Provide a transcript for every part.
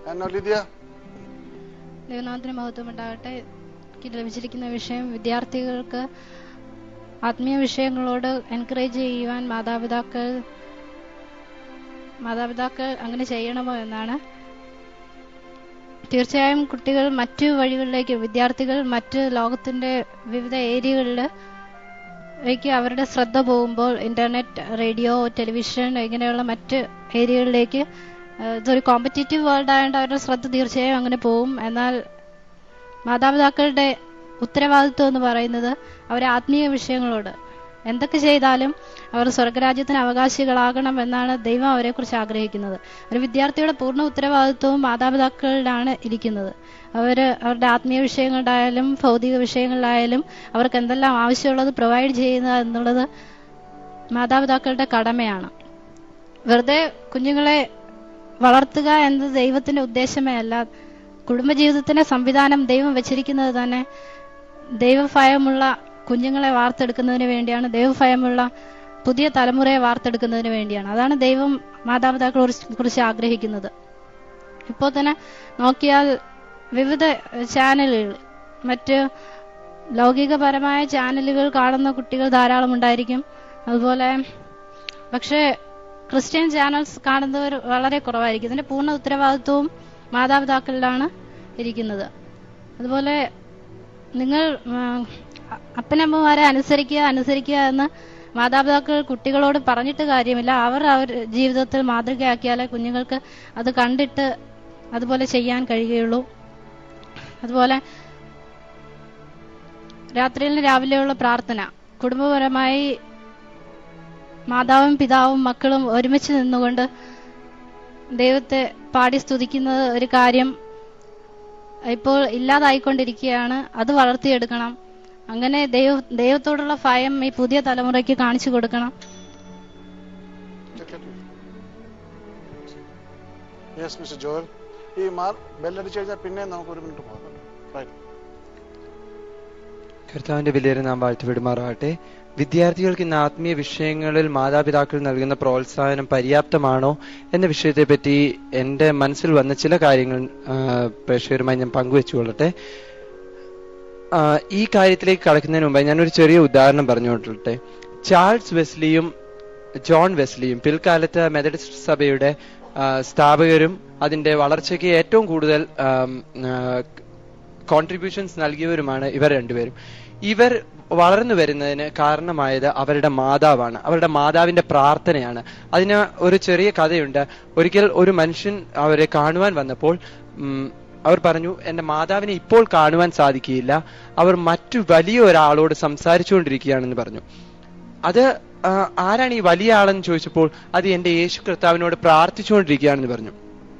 എന്നാ ലിതിയ ദൈവനാഥത്തിന് മഹത്വം ഉണ്ടാകട്ടെ എനിക്ക് ലഭിച്ചിരിക്കുന്ന വിഷയം വിദ്യാർത്ഥികൾക്ക് ആത്മീയ വിഷയങ്ങളോട് എൻകറേജ് ചെയ്യുവാൻ മാതാപിതാക്കൾ മാതാപിതാക്കൾ അങ്ങനെ ചെയ്യണമോ എന്നാണ് തീർച്ചയായും കുട്ടികൾ മറ്റു വഴികളിലേക്ക് വിദ്യാർത്ഥികൾ മറ്റ് ലോകത്തിന്റെ വിവിധ ഏരിയകളിൽ ലേക്ക് അവരുടെ ശ്രദ്ധ പോകുമ്പോൾ ഇന്റർനെറ്റ് റേഡിയോ ടെലിവിഷൻ ഇങ്ങനെയുള്ള മറ്റ് ഏരിയകളിലേക്ക് ഏഹ് ഇതൊരു കോമ്പറ്റീറ്റീവ് വേൾഡ് ആയതുകൊണ്ട് അവരുടെ ശ്രദ്ധ തീർച്ചയായും അങ്ങനെ പോകും എന്നാൽ മാതാപിതാക്കളുടെ ഉത്തരവാദിത്വം എന്ന് പറയുന്നത് അവരെ ആത്മീയ വിഷയങ്ങളോട് എന്തൊക്കെ ചെയ്താലും അവർ സ്വർഗരാജ്യത്തിന് അവകാശികളാകണം എന്നാണ് ദൈവം അവരെ കുറിച്ച് ആഗ്രഹിക്കുന്നത് ഒരു വിദ്യാർത്ഥിയുടെ പൂർണ്ണ ഉത്തരവാദിത്വവും മാതാപിതാക്കളിലാണ് ഇരിക്കുന്നത് അവര് അവരുടെ ആത്മീയ വിഷയങ്ങളിലായാലും ഭൗതിക വിഷയങ്ങളിലായാലും അവർക്ക് എന്തെല്ലാം ആവശ്യമുള്ളത് പ്രൊവൈഡ് ചെയ്യുക എന്നുള്ളത് മാതാപിതാക്കളുടെ കടമയാണ് വെറുതെ കുഞ്ഞുങ്ങളെ വളർത്തുക എന്നത് ദൈവത്തിന്റെ ഉദ്ദേശമേ അല്ല കുടുംബജീവിതത്തിന്റെ സംവിധാനം ദൈവം വെച്ചിരിക്കുന്നത് തന്നെ ദൈവഭയമുള്ള കുഞ്ഞുങ്ങളെ വാർത്തെടുക്കുന്നതിന് വേണ്ടിയാണ് ദൈവഭയമുള്ള പുതിയ തലമുറയെ വാർത്തെടുക്കുന്നതിന് വേണ്ടിയാണ് അതാണ് ദൈവം മാതാപിതാക്കളെ കുറിച്ച് കുറിച്ച് ആഗ്രഹിക്കുന്നത് ഇപ്പോൾ തന്നെ നോക്കിയാൽ വിവിധ ചാനലുകൾ മറ്റ് ലൗകികപരമായ ചാനലുകൾ കാണുന്ന കുട്ടികൾ ധാരാളം ഉണ്ടായിരിക്കും അതുപോലെ പക്ഷേ ക്രിസ്ത്യൻ ചാനൽസ് കാണുന്നവർ വളരെ കുറവായിരിക്കും ഇതിന്റെ പൂർണ്ണ ഉത്തരവാദിത്വവും മാതാപിതാക്കളിലാണ് ഇരിക്കുന്നത് അതുപോലെ നിങ്ങൾ ഉം, അ- അപ്പനമ്മമാരെ അനുസരിക്കുക അനുസരിക്കുക എന്ന് മാതാപിതാക്കൾ കുട്ടികളോട് പറഞ്ഞിട്ട് കാര്യമില്ല അവർ അവർ ജീവിതത്തിൽ മാതൃകയാക്കിയാലേ കുഞ്ഞുങ്ങൾക്ക് അത് കണ്ടിട്ട് അതുപോലെ ചെയ്യാൻ കഴിയുകയുള്ളൂ അതുപോലെ രാത്രിയിലും രാവിലെയുള്ള പ്രാർത്ഥന കുടുംബപരമായി മാതാവും പിതാവും മക്കളും ഒരുമിച്ച് നിന്നുകൊണ്ട് ദൈവത്തെ പാടി സ്തുതിക്കുന്നത് ഒരു കാര്യം ഇപ്പോൾ ഇല്ലാതായിക്കൊണ്ടിരിക്കുകയാണ് അത് വളർത്തിയെടുക്കണം അങ്ങനെ ദൈവ ദൈവത്തോടുള്ള ഭയം ഈ പുതിയ തലമുറയ്ക്ക് കാണിച്ചു കൊടുക്കണം യെസ് മിസ്റ്റർ ജോയൽ ഈ മാർ ബെല്ലടിച്ചു കഴിഞ്ഞാൽ പിന്നെ നമുക്ക് ഒരു മിനിറ്റ് പോകാം റൈറ്റ് കർത്താവിന്റെ വിലയേറെ നാം വാഴ്ത്തിവിടുമാറാകട്ടെ വിദ്യാർത്ഥികൾക്ക് ഇന്ന് ആത്മീയ വിഷയങ്ങളിൽ മാതാപിതാക്കൾ നൽകുന്ന പ്രോത്സാഹനം പര്യാപ്തമാണോ എന്ന വിഷയത്തെപ്പറ്റി എൻ്റെ മനസ്സിൽ വന്ന ചില കാര്യങ്ങൾ ആ, പ്രേക്ഷകരുമായി ഞാൻ പങ്കുവെച്ചുകൊള്ളട്ടെ ആ, ഈ കാര്യത്തിലേക്ക് കടക്കുന്നതിന് മുമ്പ് ഞാനൊരു ചെറിയ ഉദാഹരണം പറഞ്ഞുകൊള്ളട്ടെ ചാൾസ് വെസ്ലിയും ജോൺ വെസ്ലിയും പിൽക്കാലത്ത് മെത്തഡിസ്റ്റ് സഭയുടെ ആ, സ്ഥാപകരും അതിന്റെ വളർച്ചയ്ക്ക് ഏറ്റവും കൂടുതൽ ആം, ആ, കോൺട്രിബ്യൂഷൻസ് നൽകിയവരുമാണ് ഇവർ രണ്ടുപേരും ഇവർ വളർന്നു വരുന്നതിന് കാരണമായത് അവരുടെ മാതാവാണ് അവരുടെ മാതാവിന്റെ പ്രാർത്ഥനയാണ് അതിന് ഒരു ചെറിയ കഥയുണ്ട് ഒരിക്കൽ ഒരു മനുഷ്യൻ അവരെ കാണുവാൻ വന്നപ്പോൾ ഉം, അവർ പറഞ്ഞു എന്റെ മാതാവിനെ ഇപ്പോൾ കാണുവാൻ സാധിക്കുകയില്ല അവർ മറ്റു വലിയ ഒരാളോട് സംസാരിച്ചുകൊണ്ടിരിക്കുകയാണെന്ന് പറഞ്ഞു അത് ആ, ആരാണ് ഈ വലിയ ആളെന്ന് ചോദിച്ചപ്പോൾ അത് എന്റെ യേശു കർത്താവിനോട് പ്രാർത്ഥിച്ചുകൊണ്ടിരിക്കുകയാണെന്ന് പറഞ്ഞു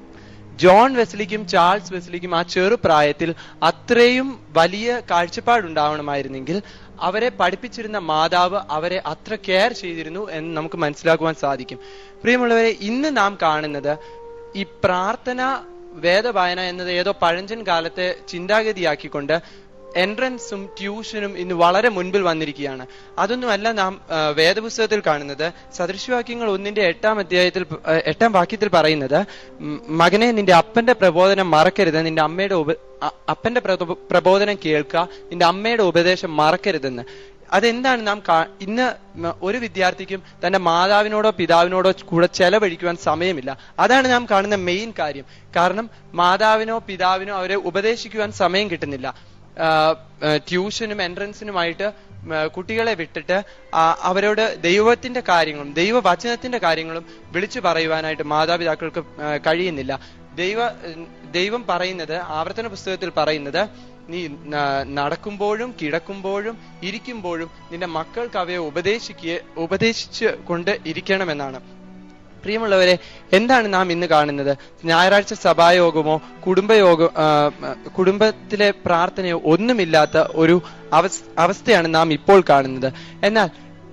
ജോൺ വെസ്ലിക്കും ചാൾസ് വെസ്ലിക്കും ആ ചെറുപ്രായത്തിൽ അത്രയും വലിയ കാഴ്ചപ്പാടുണ്ടാവണമായിരുന്നെങ്കിൽ അവരെ പഠിപ്പിച്ചിരുന്ന മാതാവ് അവരെ അത്ര കെയർ ചെയ്തിരുന്നു എന്ന് നമുക്ക് മനസ്സിലാക്കുവാൻ സാധിക്കും പ്രിയമുള്ളവരെ ഇന്ന് നാം കാണുന്നത് ഈ പ്രാർത്ഥന വേദവായന എന്നത് ഏതോ പഴഞ്ചൻ കാലത്തെ ചിന്താഗതിയാക്കിക്കൊണ്ട് എൻട്രൻസും ട്യൂഷനും ഇന്ന് വളരെ മുൻപിൽ വന്നിരിക്കുകയാണ് അതൊന്നുമല്ല നാം ആ, വേദപുസ്തകത്തിൽ കാണുന്നത് സദൃശവാക്യങ്ങൾ ഒന്നിന്റെ എട്ടാം അധ്യായത്തിൽ പ- ആ, എട്ടാം വാക്യത്തിൽ പറയുന്നത് ഉം, മകനെ നിന്റെ അപ്പന്റെ പ്രബോധനം മറക്കരുത് നിന്റെ അമ്മയുടെ ഉപ അ- അപ്പന്റെ പ്രബോ- പ്രബോധനം കേൾക്കുക നിന്റെ അമ്മയുടെ ഉപദേശം മറക്കരുതെന്ന് അതെന്താണ് നാം കാ- ഇന്ന് മ- ഒരു വിദ്യാർത്ഥിക്കും തന്റെ മാതാവിനോടോ പിതാവിനോടോ കൂടെ ചെലവഴിക്കുവാൻ സമയമില്ല അതാണ് നാം കാണുന്ന മെയിൻ കാര്യം കാരണം മാതാവിനോ പിതാവിനോ അവരെ ഉപദേശിക്കുവാൻ സമയം കിട്ടുന്നില്ല ആ, ആ, ട്യൂഷനും എൻട്രൻസിനുമായിട്ട് ഉം, ആ, കുട്ടികളെ വിട്ടിട്ട് ആ, അവരോട് ദൈവത്തിന്റെ കാര്യങ്ങളും ദൈവവചനത്തിന്റെ കാര്യങ്ങളും വിളിച്ചു പറയുവാനായിട്ട് മാതാപിതാക്കൾക്ക് ആ, കഴിയുന്നില്ല ദൈവ ഉം, ദൈവം പറയുന്നത് ആവർത്തന പുസ്തകത്തിൽ പറയുന്നത് നീ ന- നടക്കുമ്പോഴും കിടക്കുമ്പോഴും ഇരിക്കുമ്പോഴും നിന്റെ മക്കൾക്ക് അവയെ ഉപദേശിക്കുക ഉപദേശിച്ച് കൊണ്ട് ഇരിക്കണമെന്നാണ് പ്രിയമുള്ളവരെ എന്താണ് നാം ഇന്ന് കാണുന്നത് ഞായറാഴ്ച സഭായോഗമോ കുടുംബയോഗ ആ, ആ, കുടുംബത്തിലെ പ്രാർത്ഥനയോ ഒന്നുമില്ലാത്ത ഒരു അവസ് അവസ്ഥയാണ് നാം ഇപ്പോൾ കാണുന്നത് എന്നാൽ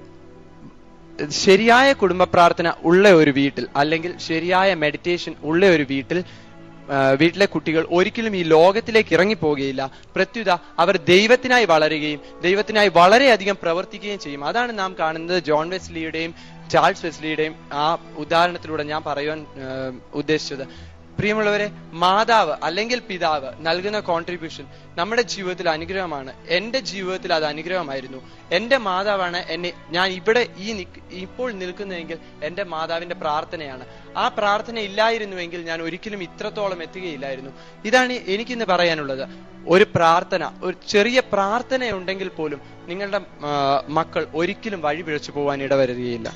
ശരിയായ കുടുംബ പ്രാർത്ഥന ഉള്ള ഒരു വീട്ടിൽ അല്ലെങ്കിൽ ശരിയായ മെഡിറ്റേഷൻ ഉള്ള ഒരു വീട്ടിൽ ആ, വീട്ടിലെ കുട്ടികൾ ഒരിക്കലും ഈ ലോകത്തിലേക്ക് ഇറങ്ങിപ്പോകുകയില്ല പ്രത്യുത അവർ ദൈവത്തിനായി വളരുകയും ദൈവത്തിനായി വളരെയധികം പ്രവർത്തിക്കുകയും ചെയ്യും അതാണ് നാം കാണുന്നത് ജോൺ വെസ്ലിയുടെയും ചാൾസ് വെസ്ലിയുടെയും ആ ഉദാഹരണത്തിലൂടെ ഞാൻ പറയുവാൻ ആ, ഉദ്ദേശിച്ചത് പ്രിയമുള്ളവരെ മാതാവ് അല്ലെങ്കിൽ പിതാവ് നൽകുന്ന കോൺട്രിബ്യൂഷൻ നമ്മുടെ ജീവിതത്തിൽ അനുഗ്രഹമാണ് എന്റെ ജീവിതത്തിൽ അത് അനുഗ്രഹമായിരുന്നു എന്റെ മാതാവാണ് എന്നെ ഞാൻ ഇവിടെ ഈ നിക്ക് ഇപ്പോൾ നിൽക്കുന്നതെങ്കിൽ എന്റെ മാതാവിന്റെ പ്രാർത്ഥനയാണ് ആ പ്രാർത്ഥന ഇല്ലായിരുന്നുവെങ്കിൽ ഞാൻ ഒരിക്കലും ഇത്രത്തോളം എത്തുകയില്ലായിരുന്നു ഇതാണ് എനിക്കിന്ന് പറയാനുള്ളത് ഒരു പ്രാർത്ഥന ഒരു ചെറിയ പ്രാർത്ഥന ഉണ്ടെങ്കിൽ പോലും നിങ്ങളുടെ ആ, മക്കൾ ഒരിക്കലും വഴി പിഴച്ചു പോകാൻ ഇടവരുകയില്ല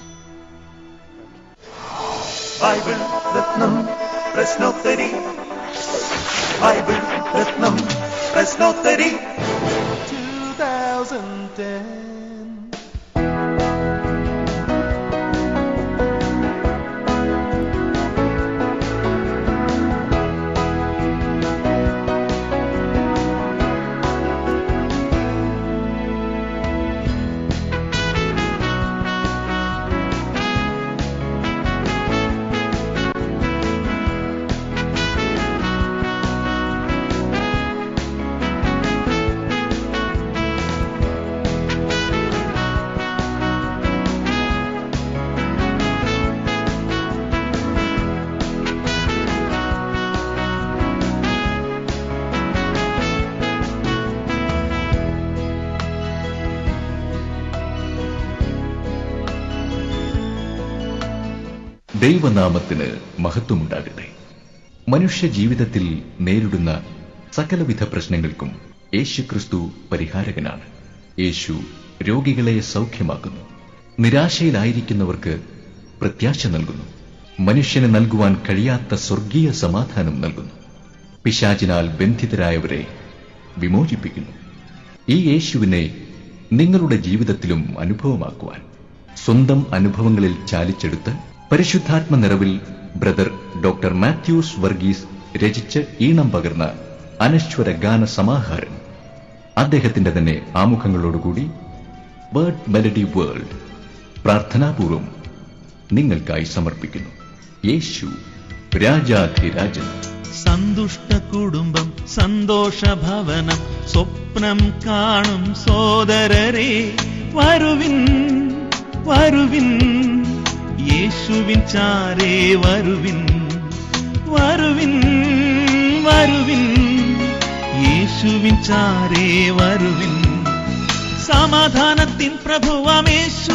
ബൈബിൾ രത്നം പ്രശ്നോത്തരി ബൈബിൾ രത്നം പ്രശ്നോത്തരി 2010 ദൈവനാമത്തിന് മഹത്വമുണ്ടാകട്ടെ മനുഷ്യ ജീവിതത്തിൽ നേരിടുന്ന സകലവിധ പ്രശ്നങ്ങൾക്കും യേശുക്രിസ്തു പരിഹാരകനാണ് യേശു രോഗികളെ സൗഖ്യമാക്കുന്നു നിരാശയിലായിരിക്കുന്നവർക്ക് പ്രത്യാശ നൽകുന്നു മനുഷ്യന് നൽകുവാൻ കഴിയാത്ത സ്വർഗീയ സമാധാനം നൽകുന്നു പിശാചിനാൽ ബന്ധിതരായവരെ വിമോചിപ്പിക്കുന്നു ഈ യേശുവിനെ നിങ്ങളുടെ ജീവിതത്തിലും അനുഭവമാക്കുവാൻ സ്വന്തം അനുഭവങ്ങളിൽ ചാലിച്ചെടുത്ത് പരിശുദ്ധാത്മ നിറവിൽ ബ്രദർ ഡോക്ടർ മാത്യൂസ് വർഗീസ് രചിച്ച് ഈണം പകർന്ന അനശ്വര ഗാന സമാഹാരം അദ്ദേഹത്തിന്റെ തന്നെ ആമുഖങ്ങളോടുകൂടി വേർഡ് മെലഡി വേൾഡ് പ്രാർത്ഥനാപൂർവം നിങ്ങൾക്കായി സമർപ്പിക്കുന്നു യേശു രാജാധിരാജൻ സന്തുഷ്ട കുടുംബം സന്തോഷ ഭവനം സ്വപ്നം കാണും സോദരരെ വരുവിൻ വരുവിൻ യേശുവിൻ ചാരേ വരുവിൻ വരുവിൻ വരുവിൻ യേശുവിൻ ചാരേ വരുവിൻ സമാധാനത്തിൻ പ്രഭുവമേശു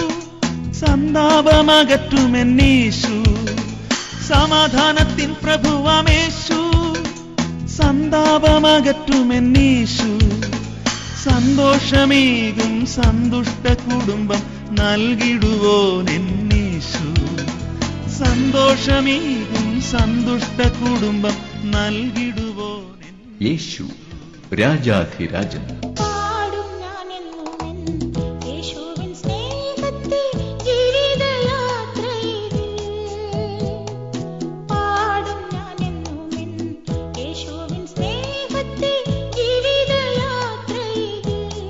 സന്താപമകറ്റുമെന്നേശു സമാധാനത്തിൻ പ്രഭുവമേശു സന്താപമകറ്റുമെന്നേശു സന്തോഷമേകും സന്തുഷ്ട കുടുംബം നൽകിടുവോനെന്നേശു സന്തോഷമേകും സന്തുഷ്ട കുടുംബം നൽകിടുവോനെ യേശു രാജാധിരാജൻ പാടും ഞാനെന്നുമെൻ യേശുവിൻ സ്നേഹത്തെ ജീവിതയാത്രയിൽ പാടും ഞാനെന്നുമെൻ യേശുവിൻ സ്നേഹത്തെ ജീവിതയാത്രയിൽ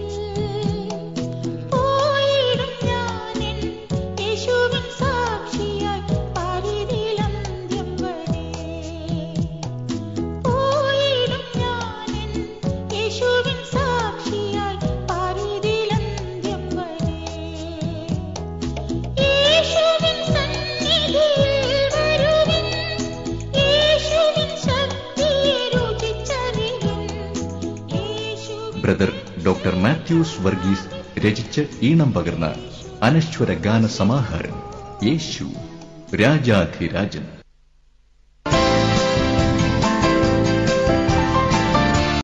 പോയിടും ഞാനെൻ യേശുവിൻ സാക്ഷിയായി പാരിതിലന്ത്യം വരെ പോയിടും ഞാനെൻ യേശുവിൻ സാക്ഷിയായി പാരിതിലന്ത്യം വരെ യേശുവിൻ സന്നിധിയിൽ വരുവിൻ യേശുവിൻ ശക്തിയെ രുചിച്ചറിവിൻ യേശുവിൻ ബ്രദർ ഡോക്ടർ മാത്യൂസ് വർഗീസ് രചിച്ച് ഈണം പകർന്ന അനശ്വര ഗാന സമാഹാരം യേശു രാജാധിരാജൻ